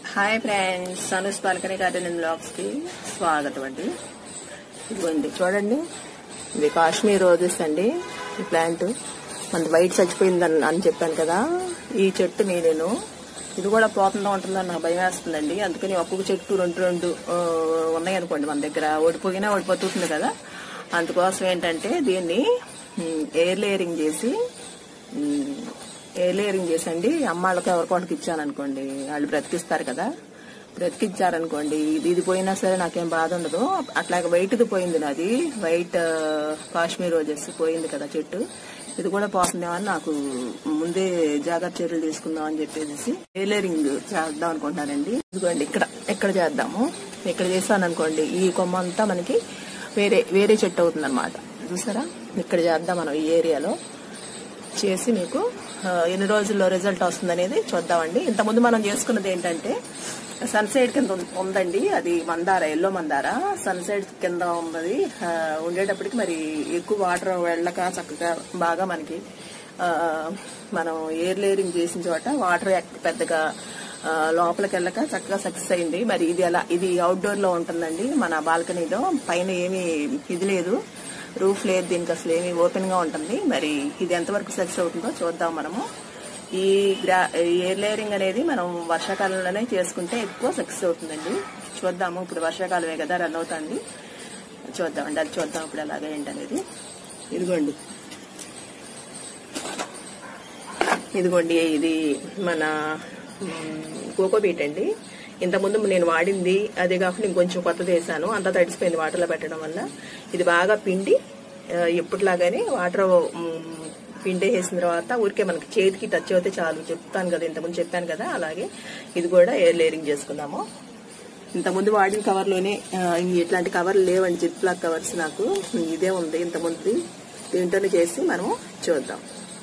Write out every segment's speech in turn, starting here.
hi friends సనుస్ పాలకని garden blogs కి స్వాగతం అండి ఇదిగోండి చూడండి ఇది కాశ్మీర్ రోజెస్ అండి ఈ ప్లాంట్ మన వైట్ చచ్చిపోయిందని అని చెప్పాను కదా ఈ చెట్టుని నేను ఇది కూడా పోతుందా ఉంటుందని నాకు భయం వేస్తుందండి అందుకని ఒక్కొక్క చెట్టు రెండు రెండు ఆ, ఉన్నాయనుకోండి మన దగ్గర ఓడిపోయినా ఓడిపోతుంది కదా అందుకోసం ఏంటంటే దీన్ని ఎయిర్ లేయరింగ్ చేసి ఉమ్, ఎయిర్ లేయరింగ్ చేసండి అమ్మాళ్ళకి ఎవరికోటికి ఇచ్చాను అనుకోండి వాళ్ళు బ్రతికిస్తారు కదా బ్రతికిచ్చారనుకోండి ఇది ఇది పోయినా సరే నాకేం బాధ ఉండదు అట్లాగే వైట్ది పోయింది నాది వైట్ ఆ, కాశ్మీర్ రోజెస్ పోయింది కదా చెట్టు ఇది కూడా పోతుందేమని నాకు ముందే జాగ్రత్త చర్యలు తీసుకుందాం అని చెప్పేసి ఎయిర్ లేయరింగ్ చేద్దాం అనుకుంటున్నానండి ఇదిగోండి ఇక్కడ ఎక్కడ చేద్దాము ఇక్కడ చేశాను అనుకోండి ఈ కొమ్మ అంతా మనకి వేరే వేరే చెట్టు అవుతుంది చూసారా ఇక్కడ చేద్దాం మనం ఈ ఏరియాలో చేసి మీకు ఆ, ఎన్ని రోజుల్లో రిజల్ట్ వస్తుంది అనేది చూద్దామండి ఇంతకుముందు మనం చేసుకున్నది ఏంటంటే సన్సైడ్ కింద ఉం- ఉందండి అది మందార ఎల్లో మందార సన్సైడ్ కింద ఉన్నది ఆ, ఉండేటప్పటికి మరి ఎక్కువ వాటర్ వెళ్ళక చక్కగా బాగా మనకి ఆ, మనం ఎయిర్ లేయరింగ్ చేసిన చోట వాటర్ ఎక్క- పెద్దగా ఆ, లోపలికి వెళ్ళక చక్కగా సక్సెస్ అయింది మరి ఇది ఎలా ఇది అవుట్డోర్ లో ఉంటుందండి మన బాల్కనీలో పైన ఏమీ ఇది లేదు రూఫ్ లేదు దీనికి అసలు ఏమి ఓపెన్ గా ఉంటుంది మరి ఇది ఎంతవరకు సక్సెస్ అవుతుందో చూద్దాం మనము ఈ గ్రా ఎయిర్ లేయరింగ్ అనేది మనం వర్షాకాలంలోనే చేసుకుంటే ఎక్కువ సక్సెస్ అవుతుందండి చూద్దాము ఇప్పుడు వర్షాకాలమే కదా రన్ అవుతుంది చూద్దామండి అది చూద్దాం ఇప్పుడు ఎలాగ ఏంటనేది ఇదిగోండి ఇదిగోండి ఇది మన కోకో బీట్ అండి ఇంతకుముందు నేను వాడింది అదే కాకుండా ఇంకొంచెం కొత్తది వేసాను అంతా తడిసిపోయింది వాటర్లో పెట్టడం వల్ల ఇది బాగా పిండి ఆ, ఎప్పటిలాగానే వాటర్ మ్, పిండి వేసిన తర్వాత ఊరికే మనకి చేతికి టచ్ అవుతే చాలు చెప్తాను కదా ఇంతకుముందు చెప్పాను కదా అలాగే ఇది కూడా ఎయిర్ లేయరింగ్ చేసుకుందాము ఇంతకుముందు వాడిన కవర్లోనే ఆ, ఇంక ఇట్లాంటి కవర్లు లేవండి జిప్ లాక్ కవర్స్ నాకు ఇదే ఉంది ఇంతకుముందు దీంట్లోనే చేసి మనము చూద్దాం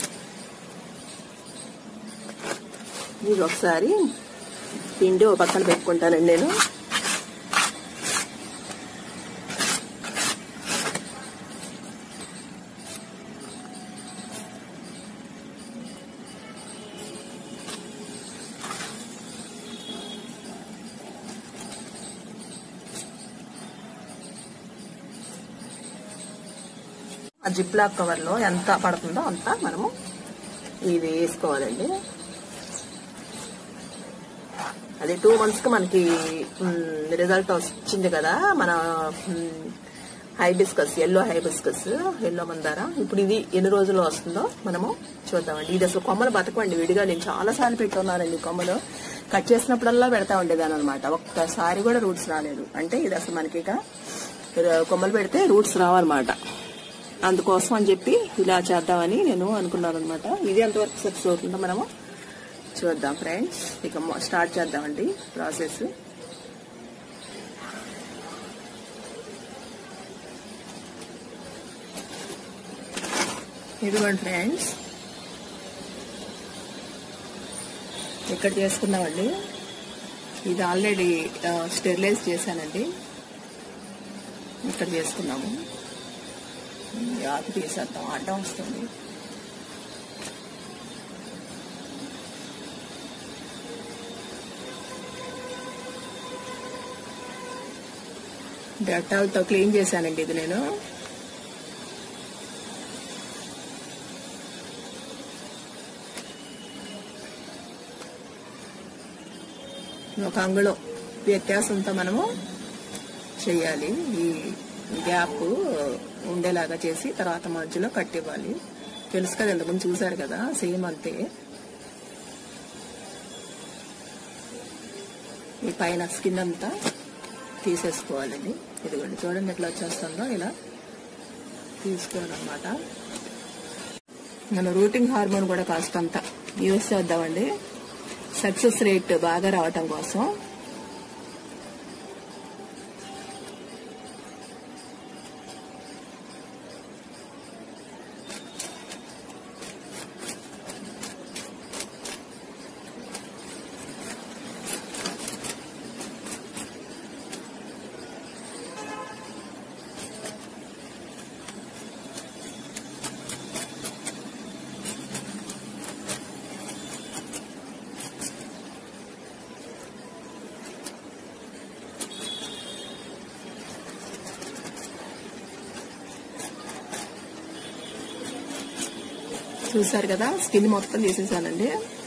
ఇది ఒకసారి పిండి ఒక పక్కన పెట్టుకుంటానండి నేను ఆ జిప్ లాక్ కవర్ లో ఎంత పడుతుందో అంత మనము ఇది వేసుకోవాలండి అది టూ మంత్స్ కి మనకి రిజల్ట్ వచ్చింది కదా మన హైబిస్కస్ ఎల్లో హైబిస్కస్ ఎల్లో మందార ఇప్పుడు ఇది ఎన్ని రోజుల్లో వస్తుందో మనము చూద్దామండి ఇది అసలు కొమ్మలు బతకమండి విడిగా నేను చాలా సార్లు పెట్టున్నానండి ఈ కొమ్మలు కట్ చేసినప్పుడల్లా పెడతా ఉండేదాని అనమాట ఒక్కసారి కూడా రూట్స్ రాలేదు అంటే ఇది అసలు మనకి ఇక కొమ్మలు పెడితే రూట్స్ రావన్నమాట అందుకోసం అని చెప్పి ఇలా చేద్దామని నేను అనుకున్నాను అనమాట ఇది ఎంతవరకు సక్సెస్ అవుతుందో మనము చూద్దాం ఫ్రెండ్స్ ఇక మొ- స్టార్ట్ చేద్దామండి ప్రాసెస్ ఇదిగోండి ఫ్రెండ్స్ ఇక్కడ చేసుకుందామండి ఇది ఆల్రెడీ స్టెరిలైజ్ చేశానండి ఇక్కడ చేసుకున్నాము ఈ ఆకు తీసేద్దాం అడ్డం వస్తుంది డెటాల్తో క్లీన్ చేశానండి ఇది నేను ఒక అంగుళం వ్యత్యాసంతో మనము చేయాలి ఈ గ్యాప్ ఉండేలాగా చేసి తర్వాత మధ్యలో కట్టివ్వాలి తెలుసు కదా ఇంతకుముందు చూసారు కదా సేమ్ అంతే ఈ పైన స్కిన్ అంతా తీసేసుకోవాలండి ఇదిగోండి చూడండి ఎట్లా వచ్చేస్తుందో ఇలా తీసుకోవాలన్నమాట మన రూటింగ్ హార్మోన్ కూడా కాస్తంత యూస్ చేద్దామండి సక్సెస్ రేట్ బాగా రావటం కోసం చూసారు కదా స్కిన్ మొత్తం తీసేసానండి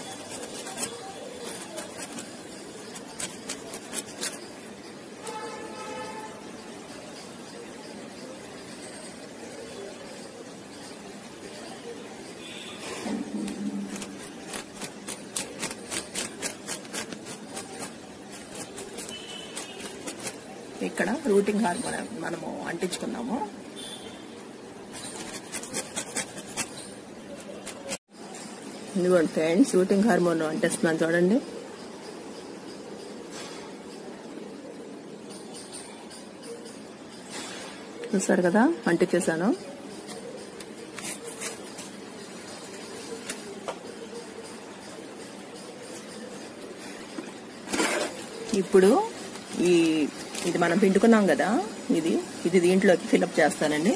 ఇక్కడ రూటింగ్ హార్మోన్ మనము అంటించుకున్నాము ఇదిగోండి ఫ్రెండ్స్ రూటింగ్ హార్మోన్ అంటేస్తున్నాను చూడండి చూసారు కదా అంటించేసాను ఇప్పుడు ఈ ఇది మనం పిండుకున్నాం కదా ఇది ఇది దీంట్లోకి ఫిల్అప్ చేస్తానండి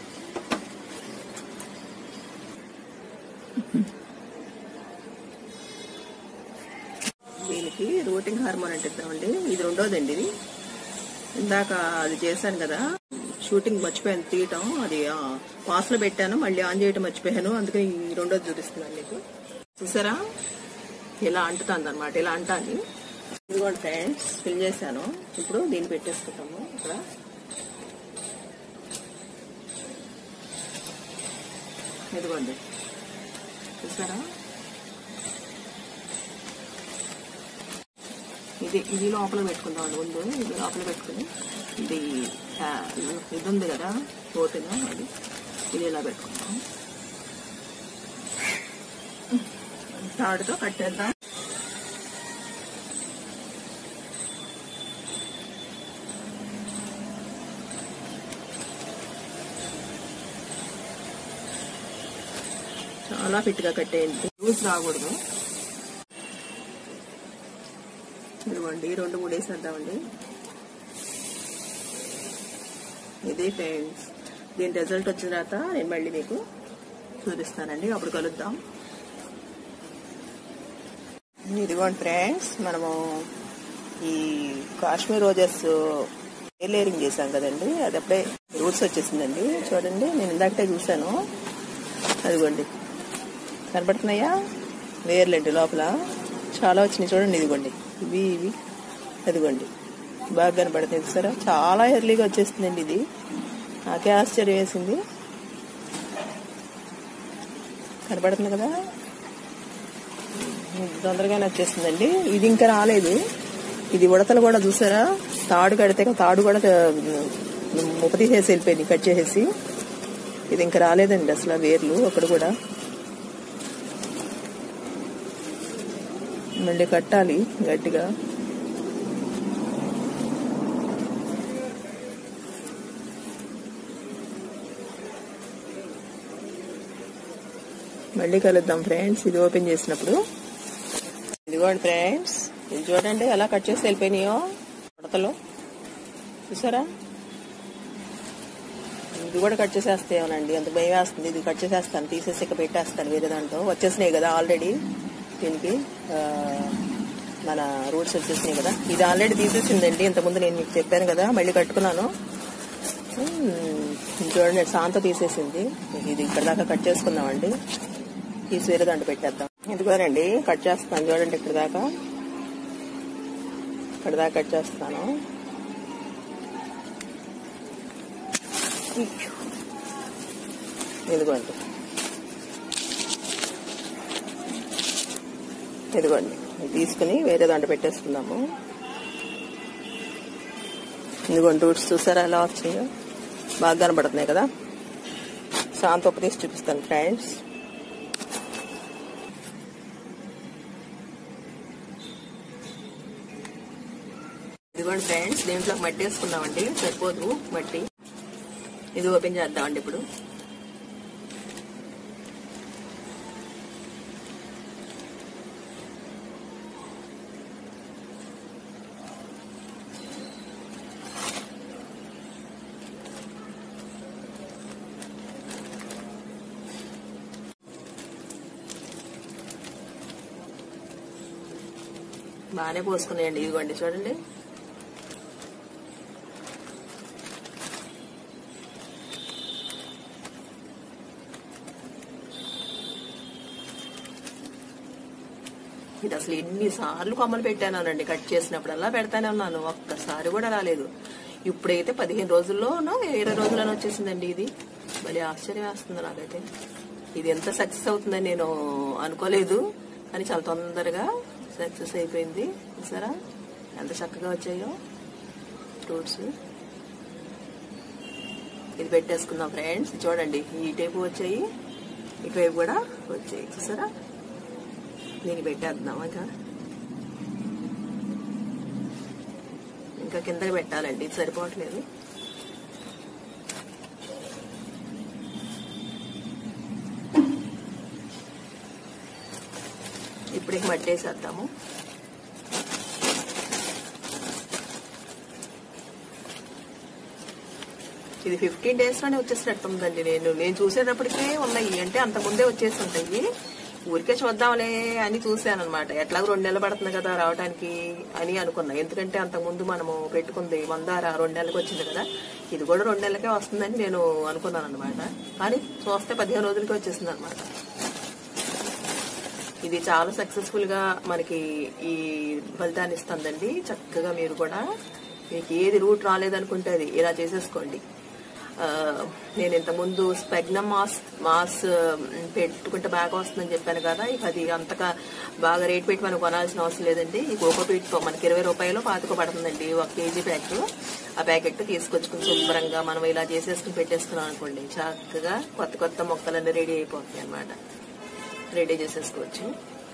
దీనికి రూటింగ్ హార్మోన్ అంటిద్దామండి ఇది రెండోదండి ఇది ఇందాక అది చేశాను కదా షూటింగ్ మర్చిపోయాను తీయటం అది పాస్లో పెట్టాను మళ్ళీ ఆన్ చేయటం మర్చిపోయాను అందుకని ఈ రెండోది చూపిస్తున్నాను మీకు చూసారా ఇలా అంటుతుంది అనమాట ఇలా అంటాను ఇదిగోండి ఫ్రెండ్స్ ఫిల్ చేశాను ఇప్పుడు దీన్ని పెట్టేసుకుంటాము ఇక్కడ ఇదిగోండి చూసారా ఇది ఇది లోపల పెట్టుకుందాం ముందు ఇది లోపల పెట్టుకుని ఇది ఆ, ఇది ఉంది కదా ఓపెన్ అది ఇది ఇలా పెట్టుకుందాం తాడుతో కట్టేద్దాం చాలా ఫిట్గా కట్టేయండి లూజ్ రాకూడదు ఇదిగోండి రెండు మూడు వేసేద్దామండి ఇది ఫ్రెండ్స్ దీని రిజల్ట్ వచ్చిన తర్వాత నేను మళ్ళీ మీకు చూపిస్తానండి అప్పుడు కలుద్దాం ఇదిగోండి ఫ్రెండ్స్ మనము ఈ కాశ్మీర్ రోజెస్ లేయరింగ్ చేశాం కదండి అది అప్పుడే రూట్స్ వచ్చేసిందండి చూడండి నేను ఇందాకటే చూశాను అదిగోండి కనపడుతున్నాయా లేయర్లేండి లోపల చాలా వచ్చినాయి చూడండి ఇదిగోండి ఇవి ఇవి అదిగోండి బాగా కనపడుతుంది చూసారా చాలా ఎర్లీగా వచ్చేస్తుందండి ఇది నాకే ఆశ్చర్యం వేసింది కనపడుతుంది కదా తొందరగానే వచ్చేస్తుందండి ఇది ఇంకా రాలేదు ఇది ఉడతలు కూడా చూసారా తాడు కడితే తాడు కూడా ముప్ప తీసేసి వెళ్ళిపోయింది కట్ చేసేసి ఇది ఇంకా రాలేదండి అసలు ఆ వేర్లు ఒకటి కూడా మళ్ళీ కట్టాలి గట్టిగా మళ్ళీ కలుద్దాం ఫ్రెండ్స్ ఇది ఓపెన్ చేసినప్పుడు ఇదిగోండి ఫ్రెండ్స్ ఇది చూడండి ఎలా కట్ చేసి వెళ్ళిపోయినాయో ఉడతలు చూసారా ఇది కూడా కట్ చేసేస్తాయోనండి అంత భయం వేస్తుంది ఇది కట్ చేసేస్తాను తీసేసి ఇక పెట్టేస్తాను వేరే దాంట్లో వచ్చేసినాయి కదా ఆల్రెడీ దీనికి ఆ, మన రూట్స్ వచ్చేసినాయి కదా ఇది ఆల్రెడీ తీసేసిందండి ఇంతకుముందు నేను మీకు చెప్పాను కదా మళ్ళీ కట్టుకున్నాను ఉమ్, చూడండి సాంత తీసేసింది ఇది ఇక్కడ దాకా కట్ చేసుకుందామండి తీసి వేరే దాంట్లో పెట్టేద్దాం ఇదిగోనండి కట్ చేస్తాను చూడండి ఇక్కడ దాకా ఇక్కడ దాకా కట్ చేస్తాను ఇదిగోండి ఇదిగోండి ఇది తీసుకుని వేరే దాంట్లో పెట్టేసుకుందాము ఇదిగోండి రూట్స్ చూసారా ఎలా వచ్చాయో బాగా కనబడుతున్నాయి కదా శాంత ఒక తీసి చూపిస్తాను ఫ్రెండ్స్ ఇదిగోండి ఫ్రెండ్స్ దీంట్లో మట్టి వేసుకుందామండి సరిపోదు మట్టి ఇది ఓపెన్ చేద్దామండి ఇప్పుడు బాగానే పోసుకున్నాయండి ఇదిగోండి చూడండి ఇది అసలు ఎన్నిసార్లు కొమ్మలు పెట్టానండి కట్ చేసినప్పుడల్లా పెడతానే ఉన్నాను ఒక్కసారి కూడా రాలేదు ఇప్పుడైతే పదిహేను రోజుల్లోనో ఇరవై రోజుల్లోనో వచ్చేసిందండి ఇది మళ్ళీ ఆశ్చర్యం వేస్తుంది నాకైతే ఇది ఎంత సక్సెస్ అవుతుందని నేను అనుకోలేదు కానీ చాలా తొందరగా సక్సెస్ అయిపోయింది చూసారా ఎంత చక్కగా వచ్చాయో ఫ్రూట్స్ ఇది పెట్టేసుకుందాం ఫ్రెండ్స్ చూడండి ఈ టైపు వచ్చాయి ఇటువైపు కూడా వచ్చాయి చూసారా దీన్ని పెట్టేద్దాం ఇంకా ఇంకా కిందకి పెట్టాలండి ఇది సరిపోవట్లేదు ఇప్పుడు ఇక మట్టేసేద్దాము ఇది ఫిఫ్టీన్ డేస్ లోనే వచ్చేసినట్టుందండి నేను నేను చూసేటప్పటికే ఉన్నాయి అంటే అంత ముందే వచ్చేసి ఉంటాయి ఊరికే చూద్దాంలే అని చూశాను అనమాట ఎట్లాగో రెండు నెలలు పడుతుంది కదా రావడానికి అని అనుకున్నా ఎందుకంటే అంత ముందు మనము పెట్టుకుంది మందార రెండు నెలలకు వచ్చింది కదా ఇది కూడా రెండు నెలలకే వస్తుందని నేను అనుకున్నాను అనమాట కానీ చూస్తే పదిహేను రోజులకే వచ్చేసింది అనమాట ఇది చాలా సక్సెస్ఫుల్ గా మనకి ఈ ఫలితాన్ని ఇస్తుందండి చక్కగా మీరు కూడా మీకు ఏది రూట్ రాలేదనుకుంటే అది ఇలా చేసేసుకోండి ఆ, నేను ఇంత ముందు స్పెగ్నమ్ మాస్ మాస్ ఉమ్, పెట్టుకుంటే బాగా వస్తుందని చెప్పాను కదా ఇక అది అంతగా బాగా రేట్ పెట్టి మనం కొనాల్సిన అవసరం లేదండి ఈ కోకోపీట్ మనకి ఇరవై రూపాయలు పాతిక పడుతుందండి ఒక కేజీ ప్యాకెట్ ఆ ప్యాకెట్ తీసుకొచ్చుకుని శుభ్రంగా మనం ఇలా చేసేసుకుని పెట్టేసుకున్నాం అనుకోండి చక్కగా కొత్త కొత్త మొక్కలన్నీ రెడీ అయిపోతాయి అన్నమాట రెడీ చేసేసుకోవచ్చు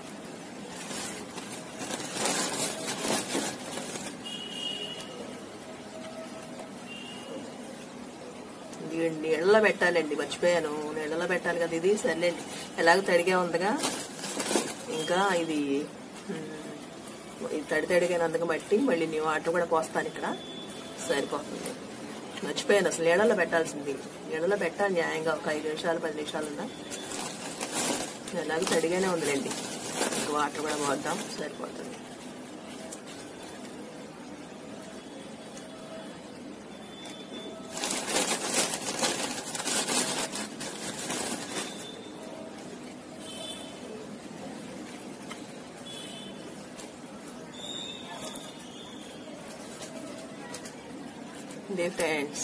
ఇది నీళ్ళలో పెట్టాలండి మర్చిపోయాను నీళ్ళలో పెట్టాలి కదా ఇది సర్లేండి ఎలాగో తడిగా ఉందిగా ఇంకా ఇది ఉమ్, ఇది తడి తడిగానందుకు బట్టి మళ్ళీ నీ వాటర్ కూడా పోస్తాను ఇక్కడ సరిపోతుంది మర్చిపోయాను అసలు నీళ్ళలో పెట్టాల్సింది నీళ్ళలో పెట్టాలి న్యాయంగా ఒక ఐదు నిమిషాలు పది నిమిషాలున్నా ఎలాగో తడిగానే ఉందిలేండి ఇంకా వాటర్ కూడా పోద్దాం సరిపోతుంది ఇదే ఫ్రెండ్స్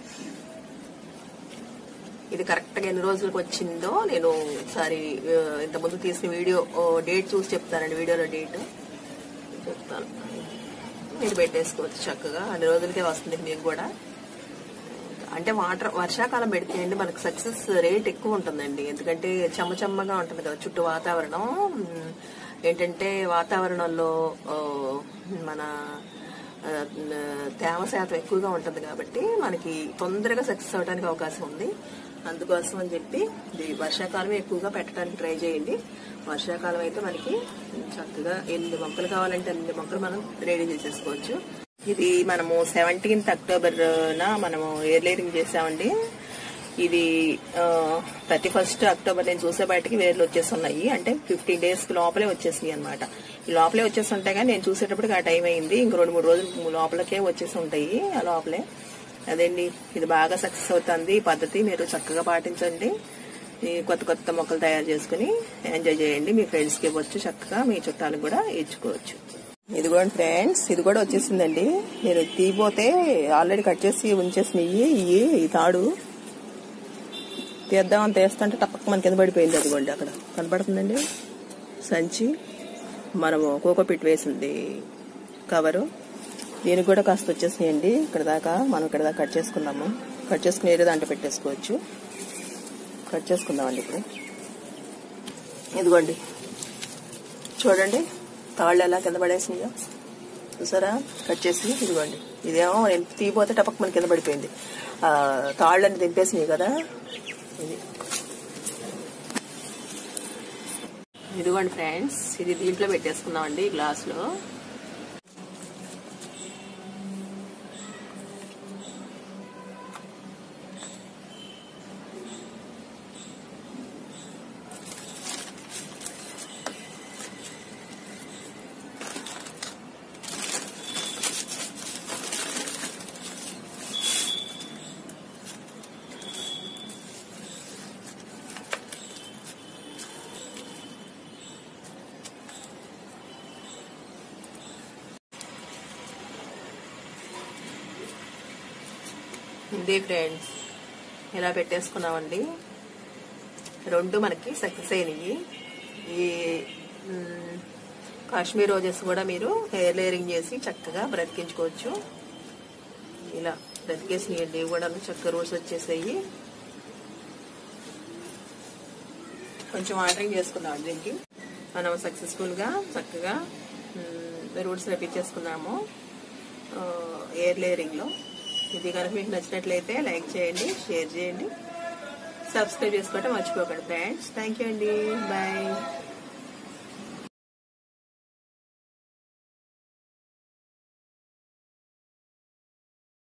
ఇది కరెక్ట్ గా ఎన్ని రోజులకు వచ్చిందో నేను ఒకసారి ఆ, ఇంతకుముందు తీసిన వీడియో ఓ, డేట్ చూసి చెప్తానండి వీడియోలో డేట్ చెప్తాను మీరు పెట్టేసుకోవచ్చు చక్కగా అన్ని రోజులకే వస్తుంది మీకు కూడా అంటే వాటర్ వర్షాకాలం పెడితే అండి మనకు సక్సెస్ రేట్ ఎక్కువ ఉంటుందండి ఎందుకంటే చెమ్మ చెమ్మగా ఉంటుంది కదా చుట్టూ వాతావరణం ఉమ్, ఏంటంటే వాతావరణంలో ఆ, మన ఆ, తేమ శాతం ఎక్కువగా ఉంటుంది కాబట్టి మనకి తొందరగా సక్సెస్ అవడానికి అవకాశం ఉంది అందుకోసం అని చెప్పి ఇది వర్షాకాలం ఎక్కువగా పెట్టడానికి ట్రై చేయండి వర్షాకాలం అయితే మనకి చక్కగా ఎన్ని మొక్కలు కావాలంటే అన్ని మొక్కలు మనం రెడీ చేసేసుకోవచ్చు ఇది మనము సెవెంటీన్త్ అక్టోబర్ న మనము ఎయిర్లేరింగ్ చేసామండి ఇది థర్టీ ఫస్ట్ అక్టోబర్ నేను చూసే బయటకి వేర్లు వచ్చేస్తున్నాయి అంటే ఫిఫ్టీన్ డేస్ లోపలే వచ్చేసినాయి అనమాట ఈ లోపలే వచ్చేసి ఉంటాయి కానీ నేను చూసేటప్పటికి ఆ టైం అయింది ఇంక రెండు మూడు రోజులు లోపలకే వచ్చేసి ఉంటాయి ఆ లోపలే అదండి ఇది బాగా సక్సెస్ అవుతుంది ఈ పద్ధతి మీరు చక్కగా పాటించండి ఈ కొత్త కొత్త మొక్కలు తయారు చేసుకుని ఎంజాయ్ చేయండి మీ ఫ్రెండ్స్ కి ఇవ్వచ్చు చక్కగా మీ చుట్టాలకు కూడా ఇచ్చుకోవచ్చు ఇదిగోండి ఫ్రెండ్స్ ఇది కూడా వచ్చేసిందండి నేను తీపోతే ఆల్రెడీ కట్ చేసి ఉంచేసినవి ఇవి ఈ తాడు తీద్దామని తీస్తుంటే తప్పక మన కింద పడిపోయింది అదిగోండి అక్కడ కనపడుతుందండి సంచి మనము కోకోపిట్ వేసింది కవరు దీనికి కూడా కాస్త వచ్చేసినాయండి ఇక్కడ దాకా మనం ఇక్కడ దాకా కట్ చేసుకున్నాము కట్ చేసుకుని ఏదో దాంట్లో పెట్టేసుకోవచ్చు కట్ చేసుకుందామండి ఇప్పుడు ఇదిగోండి చూడండి తాళ్ళు ఎలా కింద పడేసినాయో చూసారా కట్ చేసి ఇదిగోండి ఇదేమో నేను తీపోతే టపక్ మన కింద పడిపోయింది ఆ, తాళ్ళని దింపేసినాయి కదా ఇది ఇదిగోండి ఫ్రెండ్స్ ఇది దీంట్లో పెట్టేసుకుందామండి ఈ గ్లాస్లో ఇది ఫ్రెండ్స్ ఇలా పెట్టేసుకున్నామండి రెండు మనకి సక్సెస్ అయినాయి ఈ మ్, కాశ్మీర్ రోజెస్ కూడా మీరు హెయిర్ లేయరింగ్ చేసి చక్కగా బ్రతికించుకోవచ్చు ఇలా బ్రతికేసినాయండి ఇవి కూడా చక్కగా రూట్స్ వచ్చేసాయి కొంచెం వాటరింగ్ చేసుకుందాం దీనికి మనం సక్సెస్ఫుల్ గా చక్కగా రూట్స్ రప్పించేసుకున్నాము ఎయిర్ లేయరింగ్ లో ఇది కనుక మీకు నచ్చినట్లయితే లైక్ చేయండి షేర్ చేయండి సబ్స్క్రైబ్ చేసుకోవటం మర్చిపోకండి ఫ్రెండ్స్ థ్యాంక్ యూ అండి బాయ్